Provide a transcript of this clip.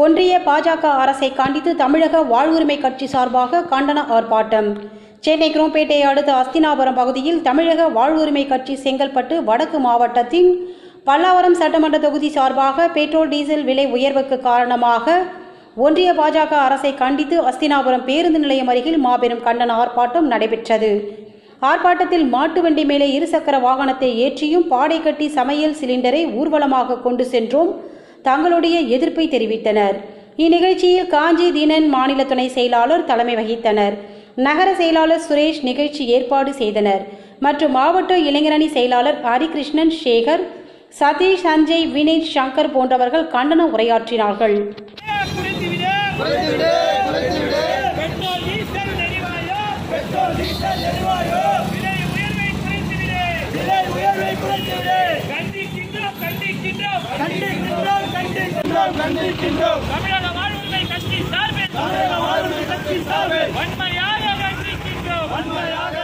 ஒன்றிய பாஜக அரசை கண்டித்து தமிழக வாழ்வுரிமை கட்சி சார்பாக கண்டன ஆர்ப்பாட்டம் சென்னை குரோம்பேட்டை அடுத்த அஸ்தினாபுரம் பகுதியில் தமிழக வாழ்வுரிமை கட்சி செங்கல்பட்டு வடக்கு மாவட்டத்தின் பல்லாவரம் சட்டமன்ற தொகுதி சார்பாக பெட்ரோல் டீசல் விலை உயர்வுக்கு காரணமாக ஒன்றிய பாஜக அரசை கண்டித்து அஸ்தினாபுரம் பேருந்து நிலையம் அருகில் மாபெரும் கண்டன ஆர்ப்பாட்டம் நடைபெற்றது ஆர்ப்பாட்டத்தில் மாட்டு வண்டி மேலே இருசக்கர வாகனத்தை ஏற்றியும் பாடை கட்டி சமையல் சிலிண்டரை ஊர்வலமாக கொண்டு சென்றோம் தங்களுடைய எதிர்ப்பை தெரிவித்தனர் இந்நிகழ்ச்சியில் காஞ்சி தீனன் மாநில துணை செயலாளர் தலைமை வகித்தனர் நகர செயலாளர் சுரேஷ் நிகழ்ச்சி ஏற்பாடு செய்தனர் மற்றும் மாவட்ட இளைஞரணி செயலாளர் ஹரிகிருஷ்ணன் சேகர் சதீஷ் சஞ்சய் வினீத் சங்கர் போன்றவர்கள் கண்டன உரையாற்றினார்கள் குறைத்துவிடு குறைத்துவிடு குறைத்துவிடு பெட்ரோல் டீசல் எரிவாயு பெட்ரோல் டீசல் எரிவாயு விலை உயர்வை குறைத்துவிடு விலை உயர்வை குறைத்துவிடு கண்டிக்கின்றோம் கண்டிக்கின்றோம் கண்டிக்கின்றோம் கண்டிக்கின்றோம் கண்டிக்கின்றோம் தமிழக வாழ்வுரிமை கட்சி சார்பில் தமிழக வாழ்வுரிமை கட்சி சார்பில் வன்மையாக கண்டிக்கின்றோம் வன்மையாக